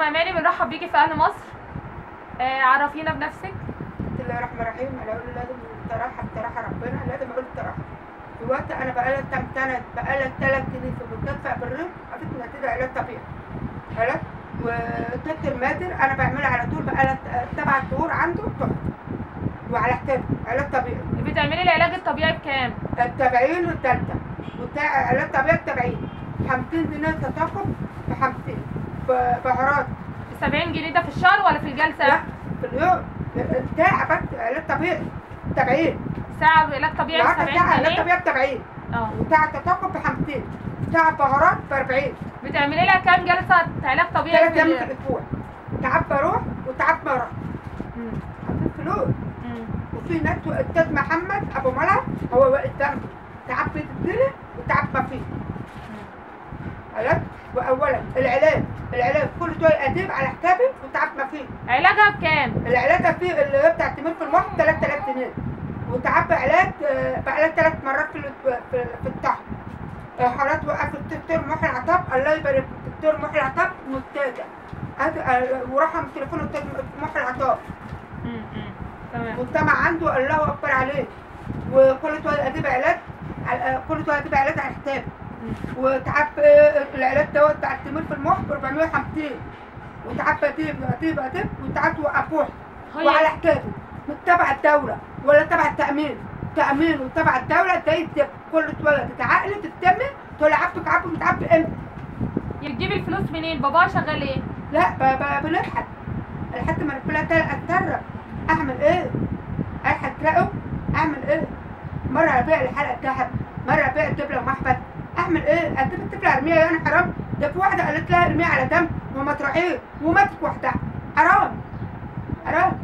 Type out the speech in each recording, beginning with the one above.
ام اماني بنرحب بيكي في اهل مصر آه عرفينا بنفسك بسم الله الرحمن الرحيم انا اقول لازم الصراحه بصراحه ربنا لازم اقول الصراحه دلوقتي انا بقالي كام سنه بقالي ثلاث سنين في مستشفى بالريف عرفت نتيجه علاج طبيعي خلاص وكابتن مادر انا بعملها على طول بقالي سبع شهور عنده تحفه وعلى حسابي علاج طبيعي بتعملي العلاج الطبيعي بكام التابعين والثالثه وبتاع علاج طبيعي التابعين 50 جنيه تثقف ب 50 بهارات ب 70 جنيه ده في الشهر ولا في الجلسه لا في اليوم ساعة بس علاج طبيعي تابعين ساعه علاج طبيعي ب معاك 70 ساعة علاج جنيه طبيعي بتابعين اه وساعة تثقف ب 50 ساعة بهارات ب 40 بتعملي لها كام جلسه علاج طبيعي ثلاث في أيام ال- في الأسبوع تعب بروح وتعب بروح مم. عارفين فلوس مم. وفي ناس أستاذ محمد أبو ملا هو واقف جنبي تعب في الدنيا وتعب ما فيه خلاص وأولا العلاج العلاج كل شوية أديب على حسابي وتعب ما فيه علاجها بكام العلاج فيه اللي هو بتاع التمرين في المخ 3000 جنيه وتعب علاج آه، بعلاج ثلاث مرات في الأسبوع- في في الشهر آه، حالات وقف الدكتور محي العطاب الله يبارك له، الدكتور محي العطاب مستاذة هذا آه، ورقم تليفون الدكتور محي العطاب مم. مم. تمام مجتمع عنده الله اكبر عليه وكل شويه اجيب علاج على- آه، كل شويه اجيب علاج على حسابي مم. وتعب آه، العلاج دوت بتاع التمرين في المخ ب 450 وتعب اديب اديب اديب وتعب وقفوح هي- وعلى حسابي مش تبع الدولة ولا تبع التأمين تأمين وتبع الدولة تلاقي كل شوية تتعقلي تتمي تقول لي عبتك عبتك متعب امتى؟ بتجيبي الفلوس منين بابا شغال ايه لا ب- ب- بنبحث لحد ما ربنا تل- اتدرب اعمل ايه؟ الحق تلاقوا اعمل ايه؟ مرة ابيع الحلقة ذهب مرة ابيع الدبلة ومحبس اعمل ايه؟ اديب الدبلة ارميها يا انا حرام ده في واحدة قالت لها ارميها على دم وما تروحيش وماتت واحدة حرام حرام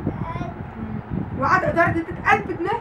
وقعد إدارة ادت 1000 جنيه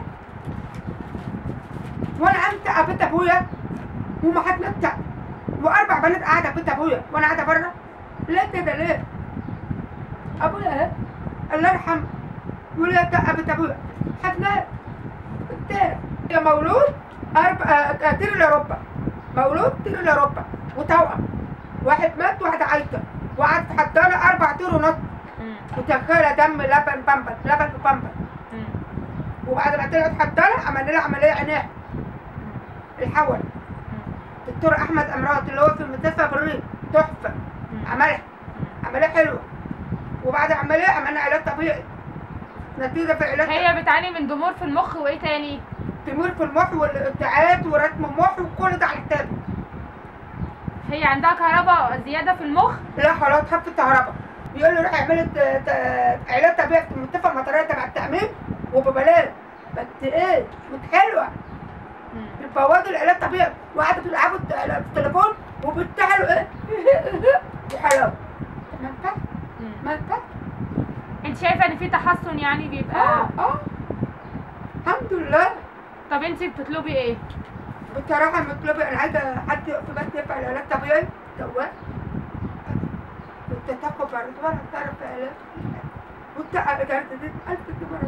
وانا قمت قابلت ابويا وما حد نفسه واربع بنات قاعده في بيت ابويا وانا قاعده بره ليه كده ليه؟ ابويا اهي الله يرحمه يقول لي ده بيت ابويا حفناه التاني يا مولود أربع تير إلا ربع مولود تير إلا ربع وتوأم واحد مات واحدة عايشة وقعد في حضانة أربع طير ونص مم. وتخيلة دم لبن بامبس لبن في بامبس مم. وبعد ما طلعت حضانة عملنا لها عملية عناية الحول دكتور أحمد أمراض اللي هو في المستشفى بالريف تحفة مم. عملها عملية حلوة وبعد العملية عملنا علاج طبيعي نتيجة في علاج هي بتعاني من ضمور في المخ وايه تاني تمويل في المخ والابتعاد ورسم المخ وكل ده على الكتاب هي عندها كهرباء زياده في المخ لا خلاص خف الكهرباء يقول له روح اعملي ت- ت- علاج طبيعي في المستشفى المطريه تبع التامين وببلاش بس ايه مش حلوه مم. بتبوظوا العلاج الطبيعي وقعدوا بيلعبوا الت- في التليفون وبيفتحوا ايه وحلاوه ما ينفعش مم. ما ينفعش انت شايفه ان في تحسن يعني بيبقى اه اه الحمد لله طب انت بتطلبي ايه بصراحة مطلوبة أنا عايزة حد يقف بس ينفع العلاج الطبيعي سواء والتثقف بعد مرة تعرف علاج والتقى إدارة الزيت ألف مرة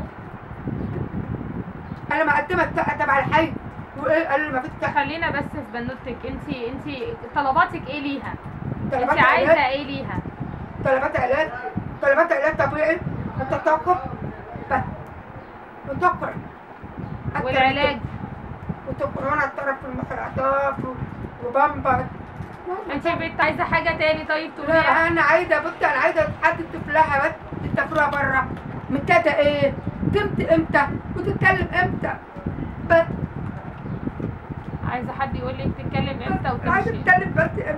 أنا مقدمة التقى تبع الحي وإيه قال لي ما فيش تقى خلينا بس في بنوتك انت انت طلباتك ايه ليها طلبات انت عايزه علاج ايه ليها طلبات علاج طلبات علاج طبيعي والتثقف بس وتقرأ والعلاج وتقرأ وأنا أتصرف في المحرقات وبامبر انت بت عايزه حاجه تاني طيب تقوليها لا انا عايزه بصي انا عايزه حد تفلها بس تسافرها بره مبتدى ايه تمت امتى وتتكلم امتى بس عايزه حد يقول لك تتكلم امتى عايزه وتمشي تتكلم بس امتى